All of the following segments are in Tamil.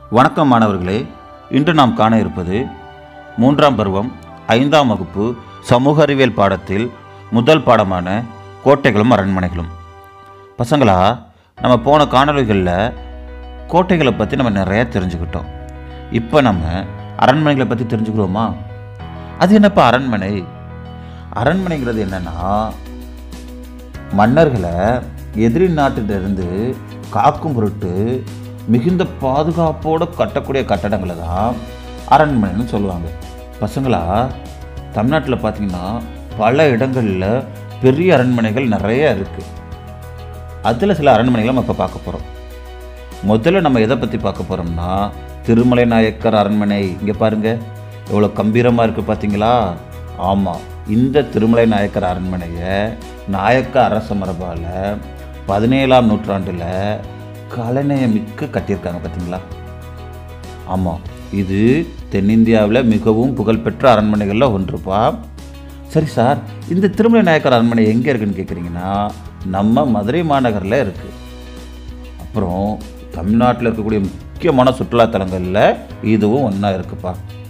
வணக்கம் மாணவர்களே இன்று நாம் காண இருப்பது மூன்றாம் பருவம் ஐந்தாம் வகுப்பு சமூக அறிவியல் பாடத்தில் முதல் பாடமான கோட்டைகளும் அரண்மனைகளும் பசங்களா நம்ம போன காணொளிகளில் கோட்டைகளை பற்றி நம்ம நிறைய தெரிஞ்சுக்கிட்டோம் இப்போ நம்ம அரண்மனைகளை பற்றி தெரிஞ்சுக்கிறோமா அது என்னப்பா அரண்மனை அரண்மனைங்கிறது என்னன்னா மன்னர்களை எதிரி நாட்டிலிருந்து காக்கும் பொருட்டு மிகுந்த பாதுகாப்போடு கட்டக்கூடிய கட்டடங்களை தான் அரண்மனைன்னு சொல்லுவாங்க பசங்களா தமிழ்நாட்டில் பார்த்தீங்கன்னா பல இடங்களில் பெரிய அரண்மனைகள் நிறைய இருக்குது அதில் சில அரண்மனைகளை நம்ம இப்போ பார்க்க போகிறோம் முதல்ல நம்ம எதை பற்றி பார்க்க போகிறோம்னா திருமலை நாயக்கர் அரண்மனை இங்கே பாருங்க எவ்வளோ கம்பீரமாக இருக்குது பார்த்தீங்களா ஆமாம் இந்த திருமலை நாயக்கர் அரண்மனையை நாயக்க அரச மரபால் பதினேழாம் நூற்றாண்டில் கலைநயமிக்க கட்டியிருக்காங்க பார்த்தீங்களா ஆமாம் இது தென்னிந்தியாவில் மிகவும் புகழ்பெற்ற அரண்மனைகளில் ஒன்றுப்பா சரி சார் இந்த திருமலை நாயக்கர் அரண்மனை எங்கே இருக்குன்னு கேட்குறீங்கன்னா நம்ம மதுரை மாநகரில் இருக்குது அப்புறம் தமிழ்நாட்டில் இருக்கக்கூடிய முக்கியமான சுற்றுலாத்தலங்களில் இதுவும் ஒன்றா இருக்குப்பா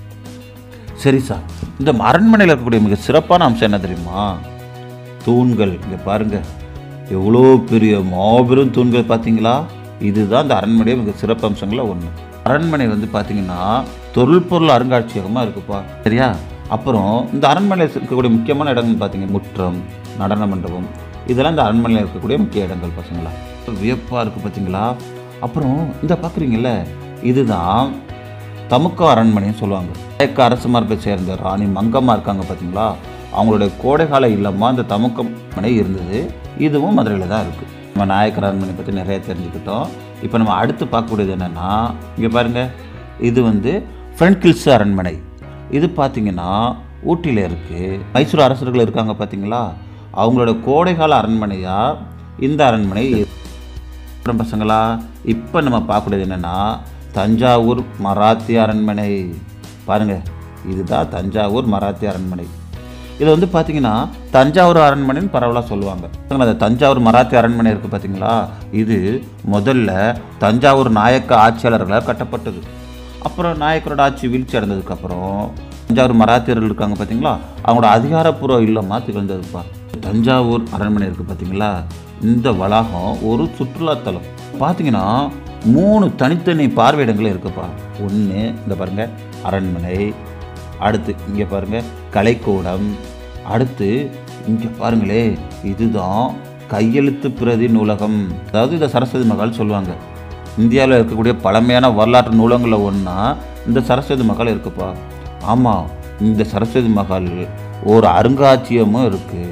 சரி சார் இந்த அரண்மனையில் இருக்கக்கூடிய மிக சிறப்பான அம்சம் என்ன தெரியுமா தூண்கள் இங்கே பாருங்க எவ்வளோ பெரிய மாபெரும் தூண்கள் பார்த்தீங்களா இதுதான் இந்த அரண்மனையை மிக சிறப்பு அம்சங்களில் ஒன்று அரண்மனை வந்து பார்த்தீங்கன்னா தொல்பொருள் அருங்காட்சியகமாக இருக்குப்பா சரியா அப்புறம் இந்த அரண்மனையில் இருக்கக்கூடிய முக்கியமான இடங்கள் பார்த்தீங்க முற்றம் நடன மண்டபம் இதெல்லாம் இந்த அரண்மனையில் இருக்கக்கூடிய முக்கிய இடங்கள் பசங்களா வியப்பாக இருக்குது பார்த்தீங்களா அப்புறம் இந்த பார்க்குறீங்கல்ல இதுதான் தமுக்க அரண்மனைன்னு சொல்லுவாங்க நாயக்க அரசு மரபை சேர்ந்த ராணி மங்கம்மா இருக்காங்க பார்த்தீங்களா அவங்களுடைய கோடைகால இல்லமாக இந்த தமுக்க மனை இருந்தது இதுவும் மதுரையில் தான் இருக்குது நம்ம நாயக்கர் அரண்மனை பற்றி நிறைய தெரிஞ்சுக்கிட்டோம் இப்போ நம்ம அடுத்து பார்க்கக்கூடியது என்னென்னா இங்கே பாருங்கள் இது வந்து ஃப்ரண்ட் கில்ஸ் அரண்மனை இது பார்த்தீங்கன்னா ஊட்டியில் இருக்குது மைசூர் அரசர்கள் இருக்காங்க பார்த்தீங்களா அவங்களோட கோடைகால அரண்மனையாக இந்த அரண்மனை அப்புறம் பசங்களா இப்போ நம்ம பார்க்கக்கூடியது என்னென்னா தஞ்சாவூர் மராத்திய அரண்மனை பாருங்கள் இதுதான் தஞ்சாவூர் மராத்திய அரண்மனை இது வந்து பார்த்தீங்கன்னா தஞ்சாவூர் அரண்மனைன்னு பரவலாக சொல்லுவாங்க அந்த தஞ்சாவூர் மராத்திய அரண்மனை இருக்குது பார்த்தீங்களா இது முதல்ல தஞ்சாவூர் நாயக்க ஆட்சியாளர்களால் கட்டப்பட்டது அப்புறம் நாயக்கரோட ஆட்சி வீழ்ச்சி அடைந்ததுக்கப்புறம் தஞ்சாவூர் மராத்தியர்கள் இருக்காங்க பார்த்தீங்களா அவங்களோட அதிகாரப்பூர்வ இல்லமாக திகழ்ந்ததுப்பா தஞ்சாவூர் அரண்மனை இருக்குது பார்த்தீங்களா இந்த வளாகம் ஒரு சுற்றுலாத்தலம் பார்த்தீங்கன்னா மூணு தனித்தனி பார்வையிடங்கள் இருக்குப்பா ஒன்று இந்த பாருங்கள் அரண்மனை அடுத்து இங்கே பாருங்கள் கலைக்கூடம் அடுத்து இங்கே பாருங்களே இதுதான் கையெழுத்து பிரதி நூலகம் அதாவது இதை சரஸ்வதி மகால் சொல்லுவாங்க இந்தியாவில் இருக்கக்கூடிய பழமையான வரலாற்று நூலகங்களில் ஒன்றா இந்த சரஸ்வதி மகால் இருக்குப்பா ஆமாம் இந்த சரஸ்வதி மகால் ஒரு அருங்காட்சியகமும் இருக்குது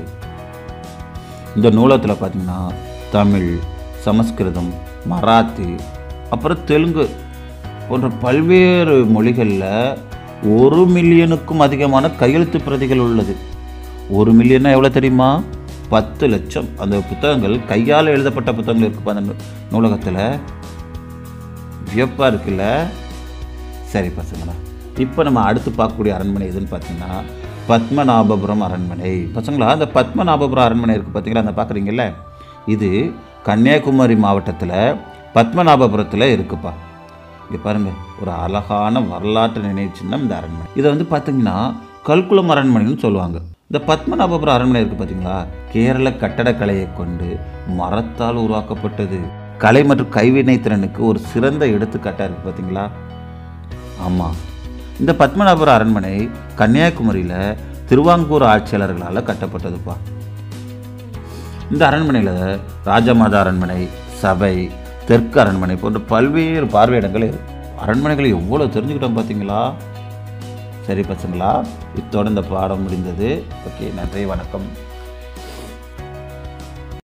இந்த நூலகத்தில் பார்த்தீங்கன்னா தமிழ் சமஸ்கிருதம் மராத்தி அப்புறம் தெலுங்கு போன்ற பல்வேறு மொழிகளில் ஒரு மில்லியனுக்கும் அதிகமான கையெழுத்து பிரதிகள் உள்ளது ஒரு மில்லியன்னா எவ்வளோ தெரியுமா பத்து லட்சம் அந்த புத்தகங்கள் கையால் எழுதப்பட்ட புத்தகங்கள் இருக்குப்பா அந்த நூலகத்தில் வியப்பாக இருக்குல்ல சரி பசங்களா இப்போ நம்ம அடுத்து பார்க்கக்கூடிய அரண்மனை எதுன்னு பார்த்தீங்கன்னா பத்மநாபபுரம் அரண்மனை பசங்களா அந்த பத்மநாபபுரம் அரண்மனை இருக்குது பார்த்தீங்களா அந்த பார்க்குறீங்கல்ல இது கன்னியாகுமரி மாவட்டத்தில் பத்மநாபபுரத்தில் இருக்குப்பா இங்கே பாருங்கள் ஒரு அழகான வரலாற்று நினைவு சின்னம் இந்த அரண்மனை இதை வந்து பார்த்தீங்கன்னா கல்குளம் அரண்மனைன்னு சொல்லுவாங்க இந்த பத்மநாபபுரம் அரண்மனை இருக்குது பார்த்தீங்களா கேரள கட்டடக்கலையை கொண்டு மரத்தால் உருவாக்கப்பட்டது கலை மற்றும் கைவினை திறனுக்கு ஒரு சிறந்த எடுத்துக்காட்டாக இருக்குது பார்த்தீங்களா ஆமாம் இந்த பத்மநாபுர அரண்மனை கன்னியாகுமரியில் திருவாங்கூர் ஆட்சியாளர்களால் கட்டப்பட்டதுப்பா இந்த அரண்மனையில் ராஜமாதா அரண்மனை சபை தெற்கு அரண்மனை போன்ற பல்வேறு பார்வையிடங்கள் இருக்கு அரண்மனைகள் எவ்வளோ தெரிஞ்சுக்கிட்டோம் பார்த்தீங்களா சரி பசங்களா இத்தோடு இந்த பாடம் முடிந்தது ஓகே நன்றி வணக்கம்